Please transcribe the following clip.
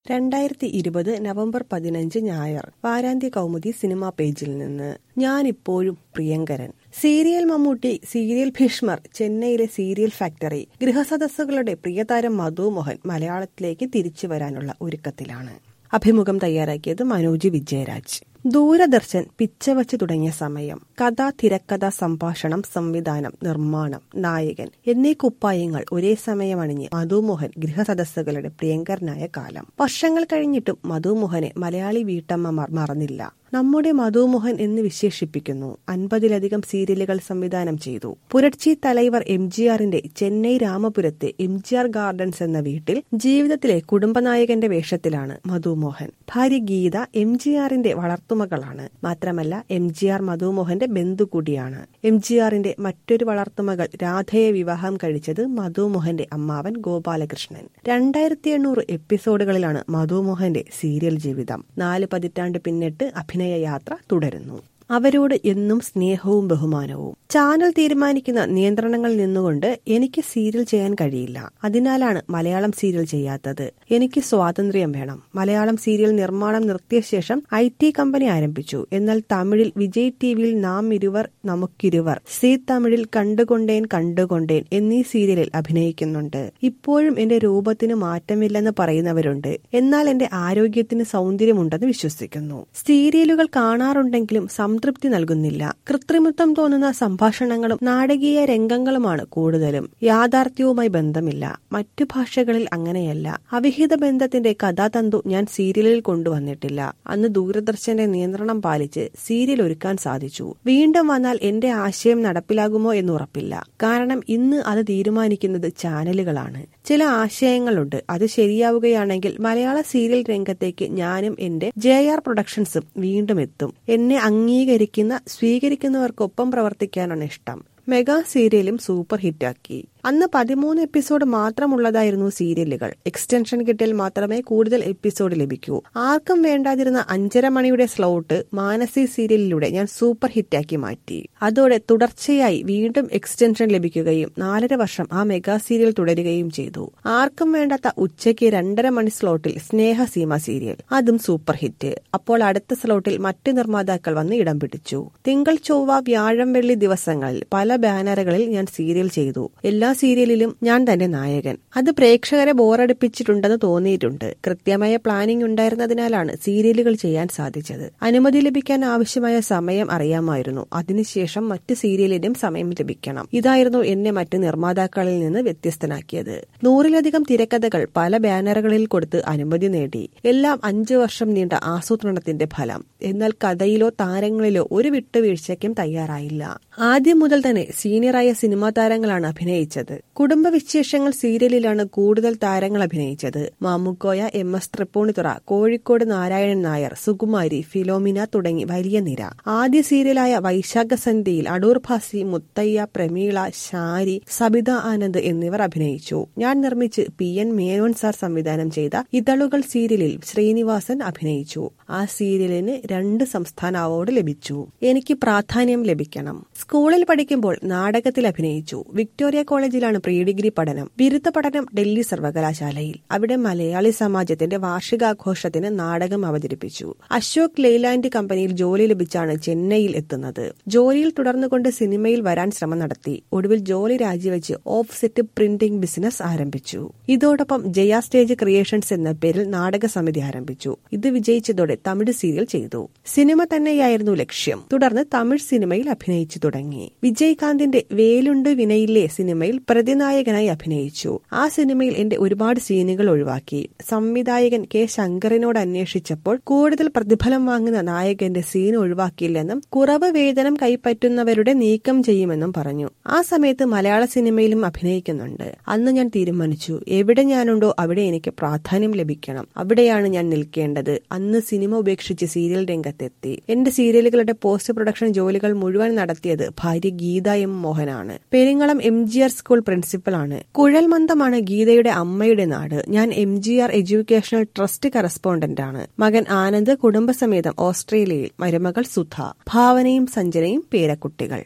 രണ്ടായിരത്തി ഇരുപത് നവംബർ പതിനഞ്ച് ഞായർ വാരാന്ത്യ കൗമുദി സിനിമാ പേജിൽ നിന്ന് ഞാനിപ്പോഴും പ്രിയങ്കരൻ സീരിയൽ മമ്മൂട്ടി സീരിയൽ ഭീഷ്മർ ചെന്നൈയിലെ സീരിയൽ ഫാക്ടറി ഗൃഹസദസ്സുകളുടെ പ്രിയതാരം മധു മോഹൻ മലയാളത്തിലേക്ക് തിരിച്ചു വരാനുള്ള ഒരുക്കത്തിലാണ് അഭിമുഖം തയ്യാറാക്കിയത് മനോജ് വിജയരാജ് ദൂരദർശൻ പിച്ചവച്ച് തുടങ്ങിയ സമയം കഥ തിരക്കഥ സംഭാഷണം സംവിധാനം നിർമ്മാണം നായകൻ എന്നീ കുപ്പായങ്ങൾ ഒരേ സമയം അണിഞ്ഞ് മധുമോഹൻ ഗൃഹസദസ്സുകളുടെ പ്രിയങ്കരനായ കാലം വർഷങ്ങൾ കഴിഞ്ഞിട്ടും മധുമോഹനെ മലയാളി വീട്ടമ്മമാർ മറന്നില്ല നമ്മുടെ മധുമോഹൻ എന്ന് വിശേഷിപ്പിക്കുന്നു അൻപതിലധികം സീരിയലുകൾ സംവിധാനം ചെയ്തു പുരട്ചി തലൈവർ എം ജി ആറിന്റെ ചെന്നൈ രാമപുരത്തെ എം ജി ആർ ഗാർഡൻസ് എന്ന വീട്ടിൽ ജീവിതത്തിലെ കുടുംബനായകന്റെ വേഷത്തിലാണ് മധുമോഹൻ ഭാര്യ ഗീത എം ജി ആറിന്റെ വളർത്തുമകളാണ് മാത്രമല്ല എം ജി ആർ മധുമോഹന്റെ ബന്ധു കൂടിയാണ് എം ജി ആറിന്റെ മറ്റൊരു വളർത്തുമകൾ രാധയെ വിവാഹം കഴിച്ചത് മധുമോഹന്റെ അമ്മാവൻ ഗോപാലകൃഷ്ണൻ രണ്ടായിരത്തി എണ്ണൂറ് എപ്പിസോഡുകളിലാണ് മധുമോഹന്റെ സീരിയൽ ജീവിതം നാല് പതിറ്റാണ്ട് പിന്നിട്ട് അഭിനയ യാത്ര തുടരുന്നു അവരോട് എന്നും സ്നേഹവും ബഹുമാനവും ചാനൽ തീരുമാനിക്കുന്ന നിയന്ത്രണങ്ങളിൽ നിന്നുകൊണ്ട് എനിക്ക് സീരിയൽ ചെയ്യാൻ കഴിയില്ല അതിനാലാണ് മലയാളം സീരിയൽ ചെയ്യാത്തത് എനിക്ക് സ്വാതന്ത്ര്യം വേണം മലയാളം സീരിയൽ നിർമ്മാണം നിർത്തിയ ശേഷം ഐ ടി കമ്പനി ആരംഭിച്ചു എന്നാൽ തമിഴിൽ വിജയ് ടിവിയിൽ നാം ഇരുവർ നമുക്കിരുവർ സി തമിഴിൽ കണ്ടുകൊണ്ടേൻ കണ്ടുകൊണ്ടേൻ എന്നീ സീരിയലിൽ അഭിനയിക്കുന്നുണ്ട് ഇപ്പോഴും എന്റെ രൂപത്തിന് മാറ്റമില്ലെന്ന് പറയുന്നവരുണ്ട് എന്നാൽ എന്റെ ആരോഗ്യത്തിന് സൗന്ദര്യമുണ്ടെന്ന് വിശ്വസിക്കുന്നു സീരിയലുകൾ കാണാറുണ്ടെങ്കിലും സംതൃപ്തി നൽകുന്നില്ല കൃത്രിമത്വം തോന്നുന്ന സംഭാഷണങ്ങളും നാടകീയ രംഗങ്ങളുമാണ് കൂടുതലും യാഥാർത്ഥ്യവുമായി ബന്ധമില്ല മറ്റു ഭാഷകളിൽ അങ്ങനെയല്ല അവിഹിത ബന്ധത്തിന്റെ കഥാതന്തു ഞാൻ സീരിയലിൽ കൊണ്ടുവന്നിട്ടില്ല അന്ന് ദൂരദർശന്റെ നിയന്ത്രണം പാലിച്ച് സീരിയൽ ഒരുക്കാൻ സാധിച്ചു വീണ്ടും വന്നാൽ എന്റെ ആശയം നടപ്പിലാകുമോ എന്ന് ഉറപ്പില്ല കാരണം ഇന്ന് അത് തീരുമാനിക്കുന്നത് ചാനലുകളാണ് ചില ആശയങ്ങളുണ്ട് അത് ശരിയാവുകയാണെങ്കിൽ മലയാള സീരിയൽ രംഗത്തേക്ക് ഞാനും എന്റെ ജെ ആർ പ്രൊഡക്ഷൻസും വീണ്ടും എത്തും എന്നെ അംഗീകരിക്കുന്ന സ്വീകരിക്കുന്നവർക്കൊപ്പം പ്രവർത്തിക്കാനാണ് ഇഷ്ടം മെഗാ സീരിയലും സൂപ്പർ ഹിറ്റാക്കി അന്ന് പതിമൂന്ന് എപ്പിസോഡ് മാത്രമുള്ളതായിരുന്നു സീരിയലുകൾ എക്സ്റ്റൻഷൻ കിട്ടിയാൽ മാത്രമേ കൂടുതൽ എപ്പിസോഡ് ലഭിക്കൂ ആർക്കും വേണ്ടാതിരുന്ന അഞ്ചര മണിയുടെ സ്ലോട്ട് മാനസി സീരിയലിലൂടെ ഞാൻ സൂപ്പർ ഹിറ്റാക്കി മാറ്റി അതോടെ തുടർച്ചയായി വീണ്ടും എക്സ്റ്റൻഷൻ ലഭിക്കുകയും നാലര വർഷം ആ മെഗാ സീരിയൽ തുടരുകയും ചെയ്തു ആർക്കും വേണ്ടാത്ത ഉച്ചയ്ക്ക് രണ്ടര മണി സ്ലോട്ടിൽ സ്നേഹ സീമ സീരിയൽ അതും സൂപ്പർ ഹിറ്റ് അപ്പോൾ അടുത്ത സ്ലോട്ടിൽ മറ്റ് നിർമ്മാതാക്കൾ വന്ന് ഇടം പിടിച്ചു തിങ്കൾ ചൊവ്വ വ്യാഴം വെള്ളി ദിവസങ്ങളിൽ പല ബാനറുകളിൽ ഞാൻ സീരിയൽ ചെയ്തു എല്ലാ സീരിയലിലും ഞാൻ തന്നെ നായകൻ അത് പ്രേക്ഷകരെ ബോറടിപ്പിച്ചിട്ടുണ്ടെന്ന് തോന്നിയിട്ടുണ്ട് കൃത്യമായ പ്ലാനിംഗ് ഉണ്ടായിരുന്നതിനാലാണ് സീരിയലുകൾ ചെയ്യാൻ സാധിച്ചത് അനുമതി ലഭിക്കാൻ ആവശ്യമായ സമയം അറിയാമായിരുന്നു അതിനുശേഷം മറ്റ് സീരിയലിനും സമയം ലഭിക്കണം ഇതായിരുന്നു എന്നെ മറ്റ് നിർമ്മാതാക്കളിൽ നിന്ന് വ്യത്യസ്തനാക്കിയത് നൂറിലധികം തിരക്കഥകൾ പല ബാനറുകളിൽ കൊടുത്ത് അനുമതി നേടി എല്ലാം അഞ്ചു വർഷം നീണ്ട ആസൂത്രണത്തിന്റെ ഫലം എന്നാൽ കഥയിലോ താരങ്ങളിലോ ഒരു വിട്ടുവീഴ്ചയ്ക്കും തയ്യാറായില്ല ആദ്യം മുതൽ തന്നെ സീനിയറായ സിനിമാ താരങ്ങളാണ് അഭിനയിച്ചത് കുടുംബവിശേഷങ്ങൾ സീരിയലിലാണ് കൂടുതൽ താരങ്ങൾ അഭിനയിച്ചത് മാമുക്കോയ എം എസ് തൃപ്പൂണിത്തുറ കോഴിക്കോട് നാരായണൻ നായർ സുകുമാരി ഫിലോമിന തുടങ്ങി വലിയ നിര ആദ്യ സീരിയലായ വൈശാഖ സന്ധ്യയിൽ അടൂർ ഭാസി മുത്തയ്യ പ്രമീള ശാരി സബിത ആനന്ദ് എന്നിവർ അഭിനയിച്ചു ഞാൻ നിർമ്മിച്ച് പി എൻ മേനോൻ സാർ സംവിധാനം ചെയ്ത ഇതളുകൾ സീരിയലിൽ ശ്രീനിവാസൻ അഭിനയിച്ചു ആ സീരിയലിന് രണ്ട് സംസ്ഥാന അവാർഡ് ലഭിച്ചു എനിക്ക് പ്രാധാന്യം ലഭിക്കണം സ്കൂളിൽ പഠിക്കുമ്പോൾ നാടകത്തിൽ അഭിനയിച്ചു വിക്ടോറിയ കോളേജിലാണ് പ്രീ ഡിഗ്രി പഠനം ബിരുദ പഠനം ഡൽഹി സർവകലാശാലയിൽ അവിടെ മലയാളി സമാജത്തിന്റെ വാർഷികാഘോഷത്തിന് നാടകം അവതരിപ്പിച്ചു അശോക് ലെയ്ലാൻഡ് കമ്പനിയിൽ ജോലി ലഭിച്ചാണ് ചെന്നൈയിൽ എത്തുന്നത് ജോലിയിൽ തുടർന്നുകൊണ്ട് സിനിമയിൽ വരാൻ ശ്രമം നടത്തി ഒടുവിൽ ജോലി രാജിവെച്ച് ഓഫ് സെറ്റ് പ്രിന്റിംഗ് ബിസിനസ് ആരംഭിച്ചു ഇതോടൊപ്പം ജയ സ്റ്റേജ് ക്രിയേഷൻസ് എന്ന പേരിൽ നാടക സമിതി ആരംഭിച്ചു ഇത് വിജയിച്ചതോടെ തമിഴ് സീരിയൽ ചെയ്തു സിനിമ തന്നെയായിരുന്നു ലക്ഷ്യം തുടർന്ന് തമിഴ് സിനിമയിൽ അഭിനയിച്ചു തുടങ്ങി വിജയകാന്തിന്റെ വേലുണ്ട് വിനയിലെ സിനിമയിൽ പ്രതിനായകനായി അഭിനയിച്ചു ആ സിനിമയിൽ എന്റെ ഒരുപാട് സീനുകൾ ഒഴിവാക്കി സംവിധായകൻ കെ ശങ്കറിനോട് അന്വേഷിച്ചപ്പോൾ കൂടുതൽ പ്രതിഫലം വാങ്ങുന്ന നായകന്റെ സീൻ ഒഴിവാക്കിയില്ലെന്നും കുറവ് വേതനം കൈപ്പറ്റുന്നവരുടെ നീക്കം ചെയ്യുമെന്നും പറഞ്ഞു ആ സമയത്ത് മലയാള സിനിമയിലും അഭിനയിക്കുന്നുണ്ട് അന്ന് ഞാൻ തീരുമാനിച്ചു എവിടെ ഞാനുണ്ടോ അവിടെ എനിക്ക് പ്രാധാന്യം ലഭിക്കണം അവിടെയാണ് ഞാൻ നിൽക്കേണ്ടത് അന്ന് സിനിമ ഉപേക്ഷിച്ച് സീരിയൽ രംഗത്തെത്തി എന്റെ സീരിയലുകളുടെ പോസ്റ്റ് പ്രൊഡക്ഷൻ ജോലികൾ മുഴുവൻ നടത്തിയത് ഭാര്യ ഗീത എം മോഹനാണ് Peringalam M G R school പ്രിൻസിപ്പലാണ് കുഴൽമന്ദമാണ് ഗീതയുടെ അമ്മയുടെ നാട് ഞാൻ M G R educational trust correspondent ആണ് മകൻ ആനന്ദ് കുടുംബസമേതം ഓസ്ട്രേലിയയിൽ മരുമകൾ സുധ ഭാവനയും സഞ്ജനയും പേരക്കുട്ടികൾ